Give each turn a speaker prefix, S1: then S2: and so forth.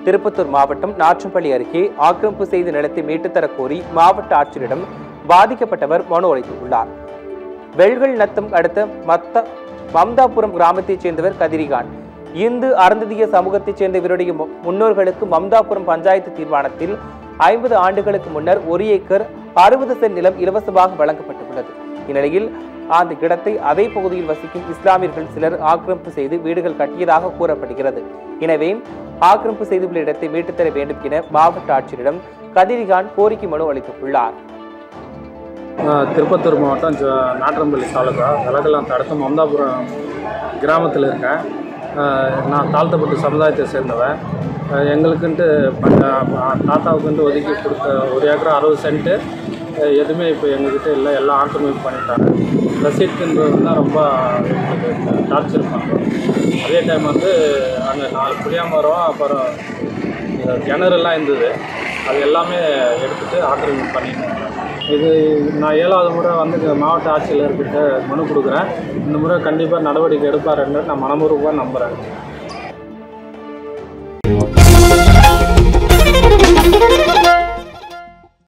S1: திருப்பத்தூர் மாவட்டம் நாற்றம்பள்ளி அருகே ஆக்கிரமிப்பு செய்த நிலத்தை மீட்டுத்தரக் கோரி மாவட்ட ஆட்சியரிடம் பாதிக்கப்பட்டவர் மனு அளித்துள்ளார் வெள்கள் நத்தம் அடுத்த மத்த மம்தாபுரம் கிராமத்தைச் சேர்ந்தவர் கதிரிகான் இந்து அருந்ததிய சமூகத்தைச் சேர்ந்த இவருடைய மு- முன்னோர்களுக்கு மம்தாபுரம் பஞ்சாயத்து தீர்மானத்தில் ஐம்பது ஆண்டுகளுக்கு முன்னர் ஒரு ஏக்கர் அறுபது சென்ட் நிலம் இலவசமாக வழங்கப்பட்டுள்ளது இந்நிலையில் அந்த இடத்தை அதே பகுதியில் வசிக்கும் இஸ்லாமியர்கள் சிலர் ஆக்கிரமிப்பு செய்து வீடுகள் கட்டியதாக கூறப்படுகிறது எனவே ஆக்கிரமிப்பு செய்துள்ள இடத்தை மீட்டுத்தர வேண்டும் என மாவட்ட ஆட்சியரிடம் கதிரிகான் கோரிக்கை மனு அளித்துள்ளார்
S2: நான் திருப்பத்தூர் மாவட்டம் ஜ- நாற்றம்பள்ளி தாலுகா விலகலாம் தடுத்த மம்தாபுரம் கிராமத்தில் இருக்கேன் அஹ் நான் தாழ்த்தப்பட்ட சமுதாயத்தை சேர்ந்தவன் அஹ் எங்களுக்குன்ட்டு ப- அஹ் தாத்தாவுக்குன்ட்டு ஒதுக்கி கொடுத்த ஒரு ஏக்கர் அறுபது சென்ட்டு அஹ் எதுவுமே இப்போ எங்ககிட்ட இல்லை எல்லாம் ஆக்கிரமிப்பு பண்ணிட்டாங்க ரசீட்ன்றது தான் ரொம்ப டார்ச்சர் பண்ணுறோம் அதே டைம் வந்து அங்கே நாலு புளியா மரம் அப்புறம் இந்த கிணறுலாம் இருந்தது அது எல்லாமே எடுத்துட்டு ஆக்கிரமிப்பு பண்ணிட்டாங்க இது நான் ஏழாவது முறை வந்து இங்க மாவட்ட ஆட்சியாளர்கிட்ட மனு கொடுக்குறேன் இந்த முறை கண்டிப்பாக நடவடிக்கை எடுப்பாருன்னு நான் மனமுருவாக நம்புகிறேன்